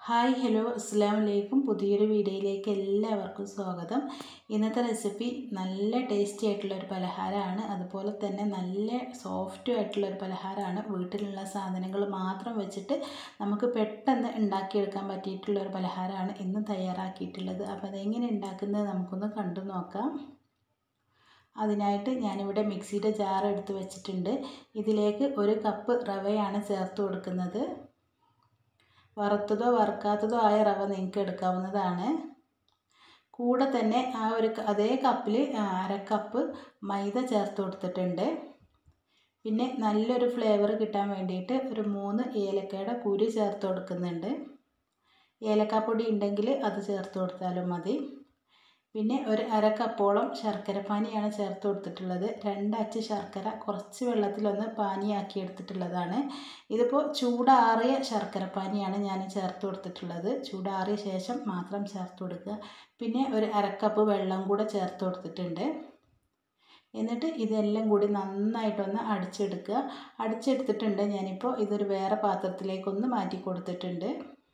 hi hello അസ്സാം വലൈക്കും പുതിയൊരു വീഡിയോയിലേക്ക് എല്ലാവർക്കും സ്വാഗതം ഇന്നത്തെ റെസിപ്പി നല്ല ടേസ്റ്റി ആയിട്ടുള്ള ഒരു പലഹാരമാണ് അതുപോലെ തന്നെ നല്ല സോഫ്റ്റും ആയിട്ടുള്ള ഒരു പലഹാരമാണ് വീട്ടിലുള്ള സാധനങ്ങൾ മാത്രം വെച്ചിട്ട് നമുക്ക് പെട്ടെന്ന് ഉണ്ടാക്കിയെടുക്കാൻ പറ്റിയിട്ടുള്ള ഒരു പലഹാരമാണ് ഇന്ന് തയ്യാറാക്കിയിട്ടുള്ളത് അപ്പോൾ അതെങ്ങനെ ഉണ്ടാക്കുന്നത് നമുക്കൊന്ന് കണ്ടു നോക്കാം അതിനായിട്ട് ഞാനിവിടെ മിക്സിയുടെ ജാർ എടുത്ത് വെച്ചിട്ടുണ്ട് ഇതിലേക്ക് ഒരു കപ്പ് റവയാണ് ചേർത്ത് കൊടുക്കുന്നത് വറുത്തതോ വറുക്കാത്തതോ ആയ റവ നിങ്ങൾക്ക് എടുക്കാവുന്നതാണ് കൂടെ തന്നെ ആ ഒരു അതേ കപ്പിൽ അര കപ്പ് മൈദ ചേർത്ത് കൊടുത്തിട്ടുണ്ട് പിന്നെ നല്ലൊരു ഫ്ലേവർ കിട്ടാൻ വേണ്ടിയിട്ട് ഒരു മൂന്ന് ഏലക്കയുടെ കുരു ചേർത്ത് കൊടുക്കുന്നുണ്ട് ഏലക്കാപ്പൊടി ഉണ്ടെങ്കിൽ അത് ചേർത്ത് കൊടുത്താലും മതി പിന്നെ ഒരു അര കപ്പോളം ശർക്കര പാനിയാണ് ചേർത്ത് കൊടുത്തിട്ടുള്ളത് രണ്ടച്ച് ശർക്കര കുറച്ച് വെള്ളത്തിലൊന്ന് പാനിയാക്കി എടുത്തിട്ടുള്ളതാണ് ഇതിപ്പോൾ ചൂടാറിയ ശർക്കര പാനിയാണ് ഞാൻ ചേർത്ത് കൊടുത്തിട്ടുള്ളത് ചൂടാറിയ ശേഷം മാത്രം ചേർത്ത് കൊടുക്കുക പിന്നെ ഒരു അരക്കപ്പ് വെള്ളം കൂടെ ചേർത്ത് കൊടുത്തിട്ടുണ്ട് എന്നിട്ട് ഇതെല്ലാം കൂടി നന്നായിട്ടൊന്ന് അടിച്ചെടുക്കുക അടിച്ചെടുത്തിട്ടുണ്ട് ഞാനിപ്പോൾ ഇതൊരു വേറെ പാത്രത്തിലേക്കൊന്ന് മാറ്റി കൊടുത്തിട്ടുണ്ട്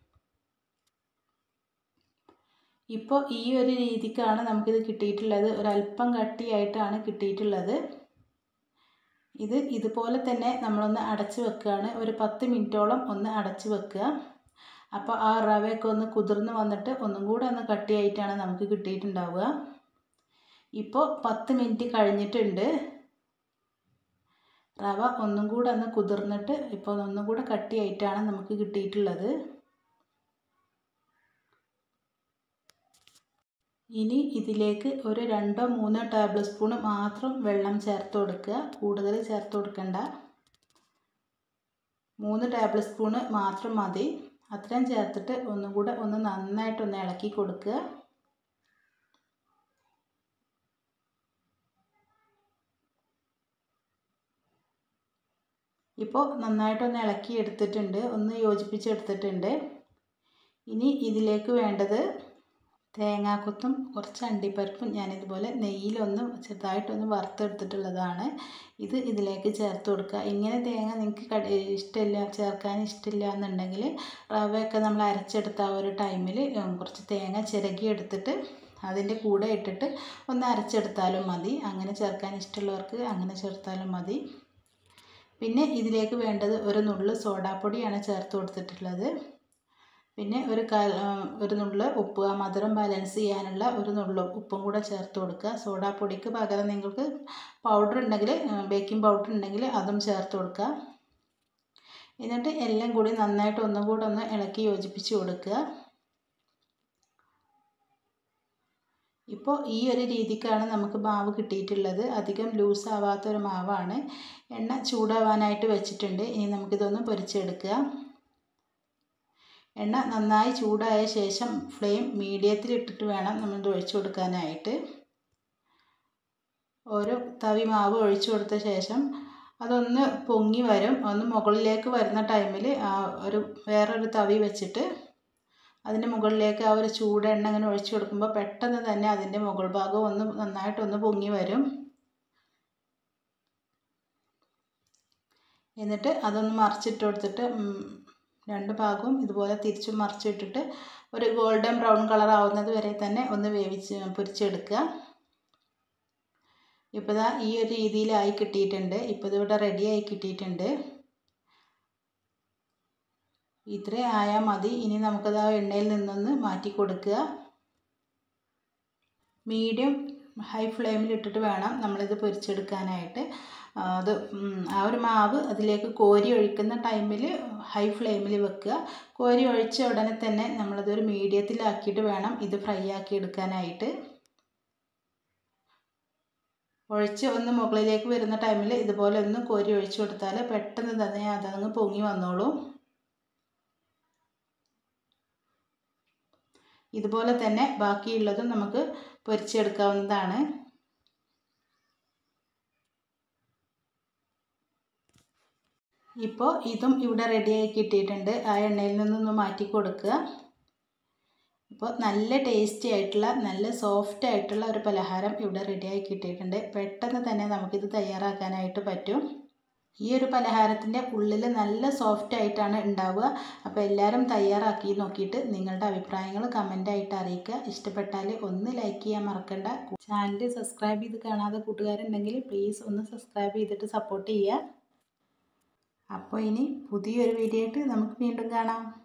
ഇപ്പോൾ ഈ ഒരു രീതിക്കാണ് നമുക്കിത് കിട്ടിയിട്ടുള്ളത് ഒരല്പം കട്ടിയായിട്ടാണ് കിട്ടിയിട്ടുള്ളത് ഇത് ഇതുപോലെ തന്നെ നമ്മളൊന്ന് അടച്ച് വെക്കുകയാണ് ഒരു പത്ത് മിനിറ്റോളം ഒന്ന് അടച്ച് വെക്കുക അപ്പോൾ ആ റവയൊക്കെ ഒന്ന് കുതിർന്ന് വന്നിട്ട് ഒന്നും കൂടെ ഒന്ന് കട്ടിയായിട്ടാണ് നമുക്ക് കിട്ടിയിട്ടുണ്ടാവുക ഇപ്പോൾ പത്ത് മിനിറ്റ് കഴിഞ്ഞിട്ടുണ്ട് റവ ഒന്നും കൂടെ ഒന്ന് കുതിർന്നിട്ട് ഇപ്പോൾ ഒന്നും കൂടെ കട്ടിയായിട്ടാണ് നമുക്ക് കിട്ടിയിട്ടുള്ളത് ഇനി ഇതിലേക്ക് ഒരു രണ്ടോ മൂന്നോ ടേബിൾ സ്പൂൺ മാത്രം വെള്ളം ചേർത്ത് കൊടുക്കുക കൂടുതൽ ചേർത്ത് കൊടുക്കണ്ട മൂന്ന് ടേബിൾ സ്പൂണ് മാത്രം മതി അത്രയും ചേർത്തിട്ട് ഒന്നും കൂടെ ഒന്ന് നന്നായിട്ടൊന്ന് ഇളക്കി കൊടുക്കുക ഇപ്പോൾ നന്നായിട്ടൊന്ന് ഇളക്കി എടുത്തിട്ടുണ്ട് ഒന്ന് യോജിപ്പിച്ചെടുത്തിട്ടുണ്ട് ഇനി ഇതിലേക്ക് വേണ്ടത് തേങ്ങാക്കൊത്തും കുറച്ച് അണ്ടിപ്പരിപ്പും ഞാനിതുപോലെ നെയ്യിലൊന്ന് ചെറുതായിട്ടൊന്ന് വറുത്തെടുത്തിട്ടുള്ളതാണ് ഇത് ഇതിലേക്ക് ചേർത്ത് കൊടുക്കുക ഇങ്ങനെ തേങ്ങ നിങ്ങൾക്ക് ഇഷ്ടമില്ല ചേർക്കാൻ ഇഷ്ടമില്ല എന്നുണ്ടെങ്കിൽ റവയൊക്കെ നമ്മൾ അരച്ചെടുത്ത ആ ഒരു ടൈമിൽ കുറച്ച് തേങ്ങ ചിരകി എടുത്തിട്ട് അതിൻ്റെ കൂടെ ഇട്ടിട്ട് ഒന്ന് അരച്ചെടുത്താലും മതി അങ്ങനെ ചേർക്കാൻ ഇഷ്ടമുള്ളവർക്ക് അങ്ങനെ ചേർത്താലും മതി പിന്നെ ഇതിലേക്ക് വേണ്ടത് ഒരു നുള്ളു സോഡാപ്പൊടിയാണ് ചേർത്ത് കൊടുത്തിട്ടുള്ളത് പിന്നെ ഒരു ക ഒരു നുള്ളു ഉപ്പ് ആ മധുരം ബാലൻസ് ചെയ്യാനുള്ള ഒരു നുള്ളു ഉപ്പും കൂടെ ചേർത്ത് കൊടുക്കുക സോഡാപ്പൊടിക്ക് പകരം നിങ്ങൾക്ക് പൗഡർ ഉണ്ടെങ്കിൽ ബേക്കിംഗ് പൗഡർ ഉണ്ടെങ്കിൽ അതും ചേർത്ത് കൊടുക്കുക എന്നിട്ട് എല്ലാം കൂടി നന്നായിട്ട് ഒന്നും കൂടെ ഒന്ന് ഇളക്കി യോജിപ്പിച്ച് കൊടുക്കുക ഇപ്പോൾ ഈ ഒരു രീതിക്കാണ് നമുക്ക് മാവ് കിട്ടിയിട്ടുള്ളത് അധികം ലൂസ് ആവാത്തൊരു മാവാണ് എണ്ണ ചൂടാവാനായിട്ട് വെച്ചിട്ടുണ്ട് ഇനി നമുക്കിതൊന്ന് പൊരിച്ചെടുക്കുക എണ്ണ നന്നായി ചൂടായ ശേഷം ഫ്ലെയിം മീഡിയത്തിൽ ഇട്ടിട്ട് വേണം നമ്മൾ ഒഴിച്ചു കൊടുക്കാനായിട്ട് ഒരു തവി മാവ് ഒഴിച്ചു കൊടുത്ത ശേഷം അതൊന്ന് പൊങ്ങി വരും ഒന്ന് മുകളിലേക്ക് വരുന്ന ടൈമിൽ ആ ഒരു വേറൊരു തവി വെച്ചിട്ട് അതിൻ്റെ മുകളിലേക്ക് ആ ഒരു ചൂട് എണ്ണ ഇങ്ങനെ ഒഴിച്ചു കൊടുക്കുമ്പോൾ പെട്ടെന്ന് തന്നെ അതിൻ്റെ മുകൾ ഭാഗം ഒന്ന് നന്നായിട്ടൊന്ന് പൊങ്ങി വരും എന്നിട്ട് അതൊന്ന് മറിച്ചിട്ട് കൊടുത്തിട്ട് രണ്ട് ഭാഗവും ഇതുപോലെ തിരിച്ചും മറിച്ചിട്ടിട്ട് ഒരു ഗോൾഡൻ ബ്രൗൺ കളർ ആവുന്നത് വരെ തന്നെ ഒന്ന് വേവിച്ച് പൊരിച്ചെടുക്കുക ഇപ്പോൾ ഇതാ ഈ ഒരു രീതിയിലായി കിട്ടിയിട്ടുണ്ട് ഇപ്പോൾ ഇതിവിടെ റെഡിയായി കിട്ടിയിട്ടുണ്ട് ഇത്രേ ആയാൽ മതി ഇനി നമുക്കത് ആ എണ്ണയിൽ നിന്നൊന്ന് മാറ്റി കൊടുക്കുക മീഡിയം ഹൈ ഫ്ലെയിമിൽ ഇട്ടിട്ട് വേണം നമ്മളിത് പൊരിച്ചെടുക്കാനായിട്ട് അത് ആ ഒരു മാവ് അതിലേക്ക് കോരി ഒഴിക്കുന്ന ടൈമിൽ ഹൈ ഫ്ലെയിമിൽ വെക്കുക കോരി ഒഴിച്ച ഉടനെ തന്നെ നമ്മളതൊരു മീഡിയത്തിലാക്കിയിട്ട് വേണം ഇത് ഫ്രൈ ആക്കി എടുക്കാനായിട്ട് ഒഴിച്ച് ഒന്ന് മുകളിലേക്ക് വരുന്ന ടൈമിൽ ഇതുപോലെ ഒന്ന് കോരി ഒഴിച്ചു കൊടുത്താൽ പെട്ടെന്ന് തന്നെ അതങ്ങ് പൊങ്ങി വന്നോളൂ ഇതുപോലെ തന്നെ ബാക്കിയുള്ളതും നമുക്ക് പൊരിച്ചെടുക്കാവുന്നതാണ് ഇപ്പോൾ ഇതും ഇവിടെ റെഡിയായി കിട്ടിയിട്ടുണ്ട് ആ എണ്ണയിൽ നിന്നൊന്ന് മാറ്റി കൊടുക്കുക ഇപ്പോൾ നല്ല ടേസ്റ്റി ആയിട്ടുള്ള നല്ല സോഫ്റ്റ് ആയിട്ടുള്ള ഒരു പലഹാരം ഇവിടെ റെഡിയായി കിട്ടിയിട്ടുണ്ട് പെട്ടെന്ന് തന്നെ നമുക്കിത് തയ്യാറാക്കാനായിട്ട് പറ്റും ഈ ഒരു പലഹാരത്തിൻ്റെ ഉള്ളിൽ നല്ല സോഫ്റ്റ് ആയിട്ടാണ് ഉണ്ടാവുക അപ്പോൾ എല്ലാവരും തയ്യാറാക്കി നോക്കിയിട്ട് നിങ്ങളുടെ അഭിപ്രായങ്ങൾ കമൻ്റായിട്ട് അറിയിക്കുക ഇഷ്ടപ്പെട്ടാൽ ഒന്ന് ലൈക്ക് ചെയ്യാൻ മറക്കണ്ട ചാനൽ സബ്സ്ക്രൈബ് ചെയ്ത് കാണാതെ കൂട്ടുകാരുണ്ടെങ്കിൽ പ്ലീസ് ഒന്ന് സബ്സ്ക്രൈബ് ചെയ്തിട്ട് സപ്പോർട്ട് ചെയ്യുക അപ്പോൾ ഇനി പുതിയൊരു വീഡിയോ ആയിട്ട് നമുക്ക് വീണ്ടും കാണാം